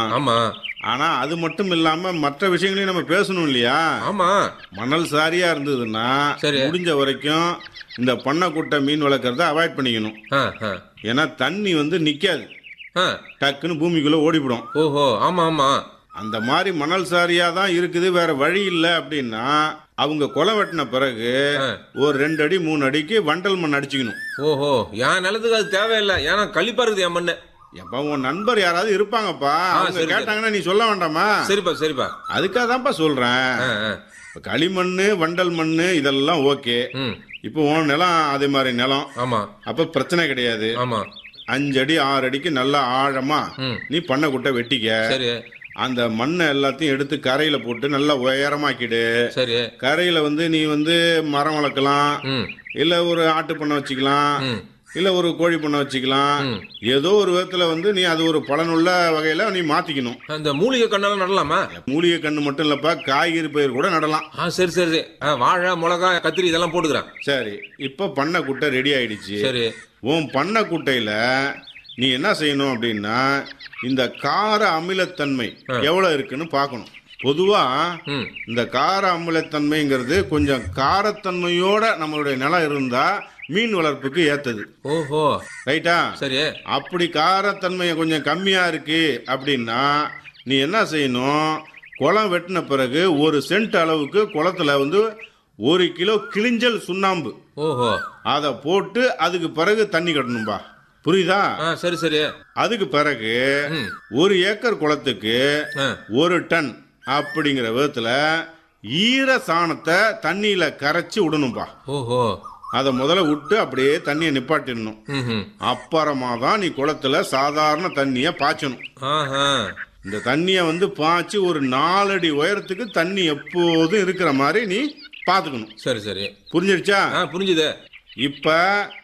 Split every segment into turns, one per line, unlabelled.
ஆமா
ஆனா அது மட்டும் இல்லாம மற்ற விஷயங்களையும் நம்ம பேசணும் இல்லையா
ஆமா
மணல் சாரியா இருந்ததுன்னா
சரி.
முடிஞ்ச வரைக்கும் இந்த பண்ணைக்குட்டை மீன் வளர்க்கறத அவாய்ட் பண்ணிக்கணும்
ஆ, ஆ,
ஏன்னா தண்ணி வந்து நிக்காது
ஆ.
டக்குன்னு பூமிக்குள்ள ஓடிவிடும்
ஓஹோ ஆமா ஆமா
அந்த மாதிரி மணல் சாரியா தான் இருக்குது வேற வழி இல்லை அப்படின்னா அவங்க கொலை வெட்டின பிறகு
ஆ.
ஒரு ரெண்டு அடி மூணு அடிக்கு வண்டல் மண் அடிச்சுக்கணும்
ஓஹோ என் நிலத்துக்கு அது தேவையில்லை ஏன்னா கழிப்பா இருக்குது என் மண்ணு
எப்ப உன் நண்பர் யாராவது இருப்பாங்கப்பா அவங்க
சரி, சரி.
கேட்டாங்கன்னா நீ சொல்ல வேண்டாமா
சரிப்பா சரிப்பா
அதுக்காக தான்ப்பா சொல்றேன்
ஆ, ஆ.
இப்ப களிமண்ணு வண்டல் மண்ணு இதெல்லாம் ஓகே
ம்
இப்போ உன் நிலம் அதே மாதிரி நிலம்
ஆமா
அப்ப பிரச்சனை கிடையாது
ஆமா
அஞ்சு அடி ஆறு அடிக்கு நல்லா ஆழமா
ம்.
நீ பண்ணை குட்டை வெட்டிக்க
சரி
அந்த மண்ணை எல்லாத்தையும் எடுத்து கரையில போட்டு நல்லா உயரமாக்கிடு
சரி
கரையில வந்து நீ வந்து மரம் வளர்க்கலாம்
ம்
இல்ல ஒரு ஆட்டு பண்ணை வச்சுக்கலாம்
ம்
இல்ல ஒரு கோழி பண்ணை வச்சுக்கலாம்
ம்.
ஏதோ ஒரு விதத்துல வந்து நீ அது ஒரு பலனுள்ள வகையில நீ மாத்திக்கணும்
அந்த மூலிகை கண்ணெல்லாம் நடலாமா
மூலிகை கண்ணு மட்டும் இல்லப்பா காய்கறி பயிர் கூட நடலாம்
ஆ சரி சரி சரி. ஆ, வாழை மிளகா கத்திரி இதெல்லாம் போட்டுக்கிறேன்
சரி இப்ப பண்ணை குட்டை ரெடி ஆயிடுச்சு
சரி
உன் பண்ணை குட்டையில நீ என்ன செய்யணும் அப்படின்னா இந்த கார அமிலத்தன்மை எவ்வளவு இருக்குன்னு பார்க்கணும் பொதுவா
ம்
இந்த கார அமிலத்தன்மைங்கிறது கொஞ்சம் காரத்தன்மையோட நம்மளுடைய நிலம் இருந்தா மீன் வளர்ப்புக்கு ஏத்தது
ஓஹோ
ரைட்டா
சரி
அப்படி காரத்தன்மை கொஞ்சம் கம்மியா இருக்கு அப்படின்னா நீ என்ன செய்யணும் குளம் வெட்டின பிறகு ஒரு சென்ட் அளவுக்கு குளத்துல வந்து ஒரு கிலோ கிளிஞ்சல் சுண்ணாம்பு
ஓஹோ
அதை போட்டு அதுக்கு பிறகு தண்ணி கட்டணும்பா புரியுதா
ஆ சரி சரி
அதுக்கு பிறகு
ம்
ஒரு ஏக்கர் குளத்துக்கு
ஆ
ஒரு டன் அப்படிங்கிற விதத்துல ஈர சாணத்தை தண்ணியில கரைச்சி விடணும்பா
ஓஹோ
அதை முதல்ல விட்டு அப்படியே தண்ணியை நிப்பாட்டிடணும்
ம் ம்
அப்புறமா தான் நீ குளத்துல சாதாரண தண்ணியை பாய்ச்சணும்
ஆஹா
இந்த தண்ணியை வந்து பாய்ச்சி ஒரு நாலடி உயரத்துக்கு தண்ணி எப்போதும் இருக்கிற மாதிரி நீ பார்த்துக்கணும்
சரி சரி
புரிஞ்சிடுச்சா
ஆ புரிஞ்சுது
இப்ப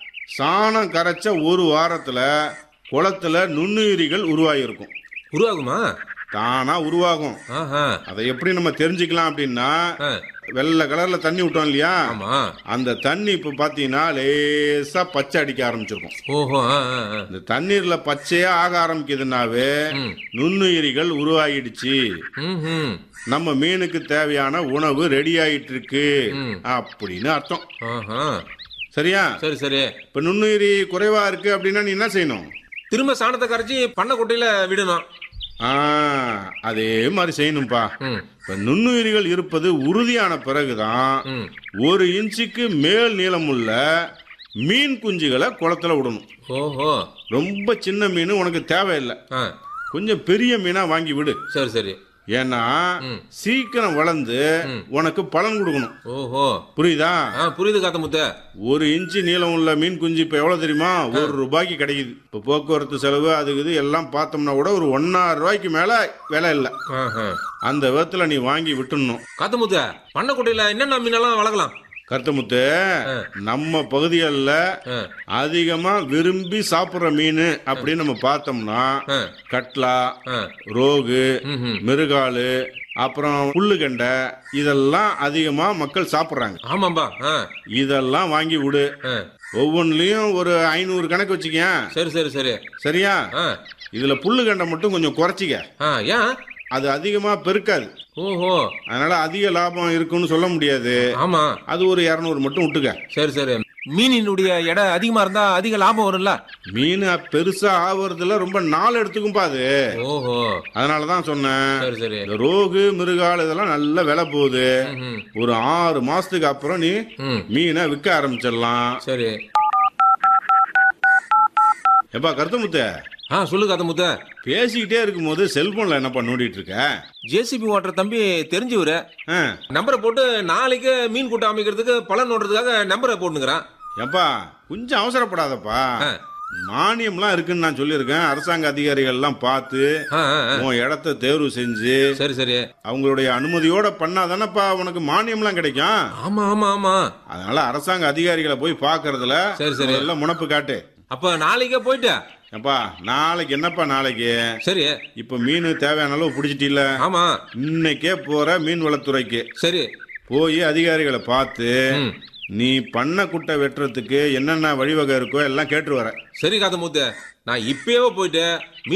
சாணம் கரைச்ச ஒரு வாரத்துல குளத்துல நுண்ணுயிரிகள் உருவாகியிருக்கும்
உருவாகுமா
தானா உருவாகும்
ஆஹா
அதை எப்படி நம்ம தெரிஞ்சுக்கலாம் அப்படின்னா
ஆ
வெள்ளை கலர்ல தண்ணி விட்டோம் இல்லையா
ஆமா
அந்த தண்ணி இப்ப பாத்தீங்கன்னா லேசா பச்சை அடிக்க ஆரம்பிச்சிருக்கும்
ஓஹோ ஆ ஆ ஆ.
இந்த தண்ணீர்ல பச்சையா ஆக ஆரம்பிக்குதுன்னாவே
ம்
நுண்ணுயிரிகள் உருவாகிடுச்சு
ம் ம்
நம்ம மீனுக்கு தேவையான உணவு ரெடி ஆயிட்டு இருக்கு
ம்.
அப்படின்னு அர்த்தம்
ஆஹா
சரியா
சரி சரி
இப்ப நுண்ணுயிரி குறைவா இருக்கு அப்படின்னா நீ என்ன செய்யணும்
திரும்ப சாணத்தை கரைச்சி பண்ணை குட்டையில விடணும்
ஆ அதே மாதிரி செய்யணும்பா
ம்
இப்ப நுண்ணுயிரிகள் இருப்பது உறுதியான பிறகுதான்
ம்
ஒரு இன்ச்சுக்கு மேல் நீளமுள்ள மீன் குஞ்சுகளை குளத்துல விடணும்
ஓஹோ
ரொம்ப சின்ன மீன் உனக்கு தேவையில்லை
ஆ
கொஞ்சம் பெரிய மீனா வாங்கி விடு
சரி சரி
ஏன்னா
ம்.
சீக்கிரம் வளர்ந்து
ம்.
உனக்கு பலன் கொடுக்கணும்
ஓஹோ
புரியுதா
ஆ புரியுது காத்த முத்த
ஒரு இன்ச்சு நீளம் உள்ள மீன் குஞ்சு இப்ப எவ்வளவு தெரியுமா ஒரு ரூபாய்க்கு கிடைக்குது இப்ப போக்குவரத்து செலவு அதுக்கு இது எல்லாம் பார்த்தோம்னா கூட ஒரு ஒன்னாயிரம் ரூபாய்க்கு மேல விலை இல்லை
ஆஹா
அந்த விதத்துல நீ வாங்கி விட்டுடணும்
காத்த முத்த பண்ணை குட்டையில என்னென்ன மீனெல்லாம் வளர்க்கலாம்
கருத்தமுத்து
ஆ.
நம்ம பகுதிகளில்
ஆ
அதிகமா விரும்பி சாப்பிடுற மீன் அப்படின்னு நம்ம பார்த்தோம்னா
ஆ
கட்லா
ஆ
ரோகு
ம் ம்
மிருகாலு அப்புறம் புல்லுகண்டை இதெல்லாம் அதிகமா மக்கள் சாப்பிடுறாங்க
ஆமாம்பா ஆ
இதெல்லாம் வாங்கி விடு
ஆ
ஒவ்வொன்றுலயும் ஒரு ஐநூறு கணக்கு வச்சுக்கேன்
சரி சரி சரி
சரியா
ஆ
இதுல புல்லுகண்டை மட்டும் கொஞ்சம் குறைச்சிக்க
ஆ ஏன்
அது அதிகமா பெருக்காது
ஓஹோ
அதனால அதிக லாபம் இருக்குன்னு சொல்ல முடியாது
ஆமா
அது ஒரு இரநூறு மட்டும் விட்டுக்க
சரி சரி மீனினுடைய எடை அதிகமா இருந்தா அதிக லாபம் வரும்ல
மீன் பெருசா ஆவறதுல ரொம்ப நாள் எடுத்துக்கும்பா அது
ஓஹோ
அதனாலதான் சொன்னேன்
சரி சரி
இந்த ரோகு மிருகால் இதெல்லாம் நல்ல விலை போகுது
ம்
ஒரு ஆறு மாசத்துக்கு அப்புறம் நீ
ம்
மீனை விற்க ஆரம்பிச்சிடலாம்
சரி
எப்பா கருத்தமுத்த
ஆ சொல்லு காத்த முத்த
பேசிக்கிட்டே இருக்கும்போது செல்போன்ல என்னப்பா நோண்டிட்டு இருக்க
ஜேசிபி ஓட்டுற தம்பி தெரிஞ்சவரு
ஆ,
நம்பரை போட்டு நாளைக்கு மீன் கூட்டம் அமைக்கிறதுக்கு பலன் ஓடுறதுக்காக நம்பரை போட்டுங்கிறான்
எப்பா கொஞ்சம் அவசரப்படாதப்பா
ஆ.
மானியம்லாம் இருக்குன்னு நான் சொல்லியிருக்கேன் அரசாங்க அதிகாரிகள் எல்லாம் பார்த்து
ஆ, ஆ, ஆ.
உன் இடத்த தேர்வு செஞ்சு
சரி சரி
அவங்களுடைய அனுமதியோட பண்ணாதானப்பா உனக்கு மானியம்லாம் கிடைக்கும்
ஆமா ஆமா ஆமா
அதனால அரசாங்க அதிகாரிகளை போய் பார்க்கறதுல
சரி, சரி.
முதல்ல முனப்பு காட்டு
அப்ப நாளைக்கே போயிட்டு
அப்பா நாளைக்கு என்னப்பா நாளைக்கு
சரி
இப்ப மீன் தேவையான அளவு பிடிச்சிட்டில
ஆமா
இன்னைக்கே போற மீன் வளத்துறைக்கு
சரி
போய் அதிகாரிகளை பார்த்து
ம்.
நீ பண்ண குட்டை வெட்டுறதுக்கு என்னென்ன வழிவகை இருக்கோ எல்லாம் கேட்டு வர
சரி காத்த மூத்த நான் இப்பயே போயிட்டு